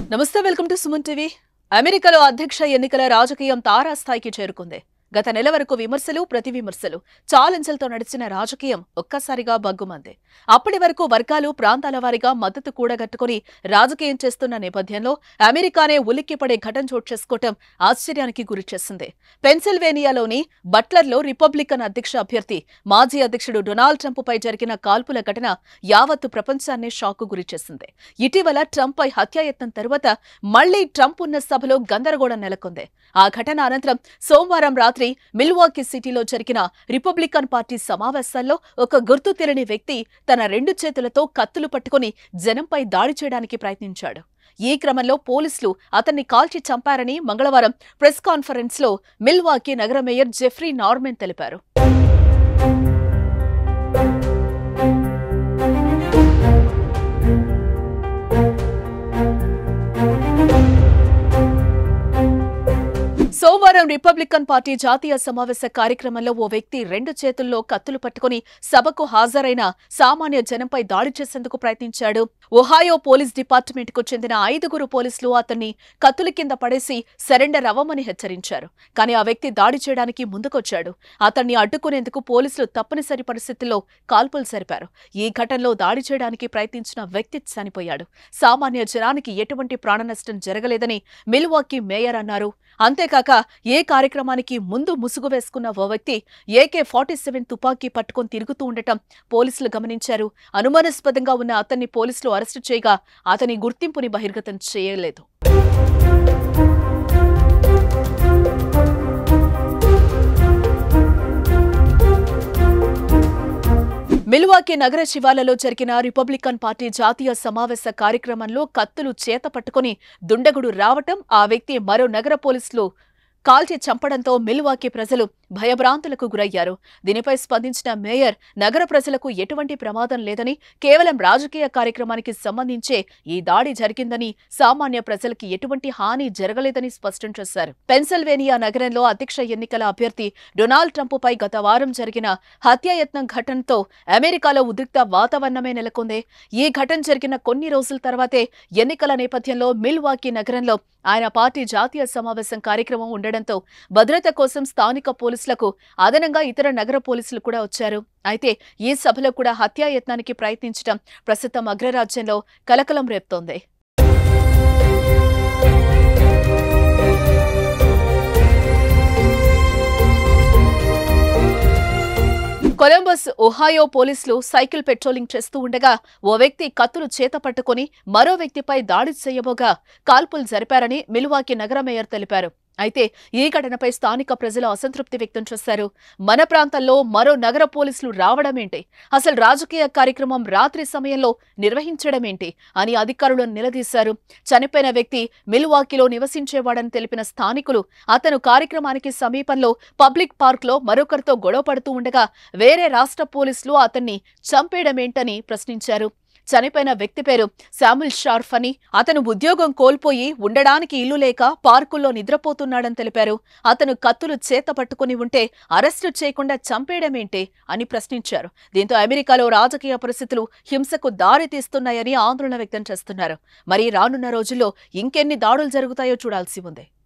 నమస్తే welcome to Suman TV అమెరికాలో అధ్యక్ష ఎన్నికల రాజకీయం తారాస్థాయికి చేరుకుంది గత నెల వరకు విమర్శలు ప్రతి విమర్శలు ఛాలెంజ్లతో నడిచిన రాజకీయం ఒక్కసారిగా బగ్గుమంది అప్పటి వరకు వర్గాలు ప్రాంతాల వారీగా మద్దతు కూడగట్టుకుని రాజకీయం చేస్తున్న నేపథ్యంలో అమెరికానే ఉలిక్కిపడే ఘటన చోటు చేసుకోవటం ఆశ్చర్యానికి గురిచేసింది పెన్సిల్వేనియాలోని బట్లర్లో రిపబ్లికన్ అధ్యక్ష అభ్యర్థి మాజీ అధ్యక్షుడు డొనాల్డ్ ట్రంప్ పై జరిగిన కాల్పుల ఘటన యావత్తు ప్రపంచాన్ని షాక్ గురిచేసింది ఇటీవల ట్రంప్ పై హత్యాయత్నం తరువాత మళ్లీ ట్రంప్ ఉన్న సభలో గందరగోళం నెలకొంది ఆ ఘటన అనంతరం సోమవారం రాత్రి మిల్వాకీ సిటీలో జరిగిన రిపబ్లికన్ పార్టీ సమావేశాల్లో ఒక గుర్తు తెలియని వ్యక్తి తన రెండు చేతులతో కత్తులు పట్టుకుని జనంపై దాడి చేయడానికి ప్రయత్నించాడు ఈ క్రమంలో పోలీసులు అతన్ని కాల్చి చంపారని మంగళవారం ప్రెస్ కాన్ఫరెన్స్లో మిల్వాకీ నగర మేయర్ జెఫ్రీ నార్మెన్ తెలిపారు సోమవారం రిపబ్లికన్ పార్టీ జాతీయ సమావేశ కార్యక్రమంలో ఓ వ్యక్తి రెండు చేతుల్లో కత్తులు పట్టుకుని సభకు హాజరైన సామాన్య జనంపై దాడి చేసేందుకు ప్రయత్నించాడు ఒహాయో పోలీస్ డిపార్ట్మెంట్ కు చెందిన ఐదుగురు పోలీసులు అతన్ని కత్తుల కింద పడేసి సరెండర్ అవ్వమని హెచ్చరించారు కానీ ఆ వ్యక్తి దాడి చేయడానికి ముందుకొచ్చాడు అతన్ని అడ్డుకునేందుకు పోలీసులు తప్పనిసరి పరిస్థితుల్లో కాల్పులు జరిపారు ఈ ఘటనలో దాడి చేయడానికి ప్రయత్నించిన వ్యక్తి చనిపోయాడు సామాన్య జనానికి ఎటువంటి ప్రాణనష్టం జరగలేదని మిల్వాకీ మేయర్ అన్నారు అంతేకాక ఏ కార్యక్రమానికి ముందు ముసుగు వేసుకున్న ఓ వ్యక్తి ఏకే ఫార్టీ సెవెన్ తుపాకీ పట్టుకొని తిరుగుతూ ఉండటం పోలీసులు గమనించారు అనుమానాస్పదంగా ఉన్న అతన్ని పోలీసులు అరెస్టు చేయగా అతని గుర్తింపుని బహిర్గతం చేయలేదు మిల్వాకీ నగర శివాలలో జరిగిన రిపబ్లికన్ పార్టీ జాతీయ సమావేశ కార్యక్రమంలో కత్తులు చేత పట్టుకుని దుండగుడు రావటం ఆ వ్యక్తి మరో నగర పోలీసులు కాల్చి చంపడంతో మిల్వాకీ ప్రజలు భయభ్రాంతులకు గురయ్యారు దీనిపై స్పందించిన మేయర్ నగర ప్రజలకు ఎటువంటి ప్రమాదం లేదని కేవలం రాజకీయ కార్యక్రమానికి సంబంధించే ఈ దాడి జరిగిందని సామాన్య ప్రజలకి ఎటువంటి హాని జరగలేదని స్పష్టం చేశారు పెన్సిల్వేనియా నగరంలో అధ్యక్ష ఎన్నికల అభ్యర్థి డొనాల్డ్ ట్రంప్పై గత వారం జరిగిన హత్యాయత్నం ఘటనతో అమెరికాలో ఉద్రిక్త వాతావరణమే నెలకొంది ఈ ఘటన జరిగిన కొన్ని రోజుల తర్వాతే ఎన్నికల నేపథ్యంలో మిల్వాకీ నగరంలో ఆయన పార్టీ జాతీయ సమావేశం కార్యక్రమం ఉండడంతో భద్రత కోసం స్థానిక పోలీసులకు అదనంగా ఇతర నగర పోలీసులు కూడా వచ్చారు అయితే ఈ సభలో కూడా హత్యాయత్నానికి ప్రయత్నించడం ప్రస్తుతం అగ్రరాజ్యంలో కలకలం రేపుతోంది కొలంబస్ ఒహాయో పోలీసులు సైకిల్ పెట్రోలింగ్ చేస్తూ ఉండగా ఓ వ్యక్తి కత్తులు చేత పట్టుకుని మరో వ్యక్తిపై దాడి చేయబోగా కాల్పులు జరిపారని మిలువాకి నగర మేయర్ తెలిపారు అయితే ఈ ఘటనపై స్థానిక ప్రజలు అసంతృప్తి వ్యక్తం చేశారు మన ప్రాంతంలో మరో నగర పోలీసులు రావడమేంటి అసలు రాజకీయ కార్యక్రమం రాత్రి సమయంలో నిర్వహించడమేంటి అని అధికారులను నిలదీశారు చనిపోయిన వ్యక్తి మిల్వాకిలో నివసించేవాడని తెలిపిన స్థానికులు అతను కార్యక్రమానికి సమీపంలో పబ్లిక్ పార్క్లో మరొకరితో గొడవ పడుతూ ఉండగా వేరే రాష్ట్ర పోలీసులు అతన్ని చంపేయడమేంటని ప్రశ్నించారు చనిపోయిన వ్యక్తి పేరు శాముల్ షార్ఫ్ అని అతను ఉద్యోగం కోల్పోయి ఉండడానికి ఇల్లు లేక పార్కుల్లో నిద్రపోతున్నాడని తెలిపారు అతను కత్తులు చేత పట్టుకుని ఉంటే అరెస్టు చేయకుండా చంపేయడమేంటి అని ప్రశ్నించారు దీంతో అమెరికాలో రాజకీయ పరిస్థితులు హింసకు దారి తీస్తున్నాయని ఆందోళన వ్యక్తం చేస్తున్నారు మరి రానున్న రోజుల్లో ఇంకెన్ని దాడులు జరుగుతాయో చూడాల్సి ఉంది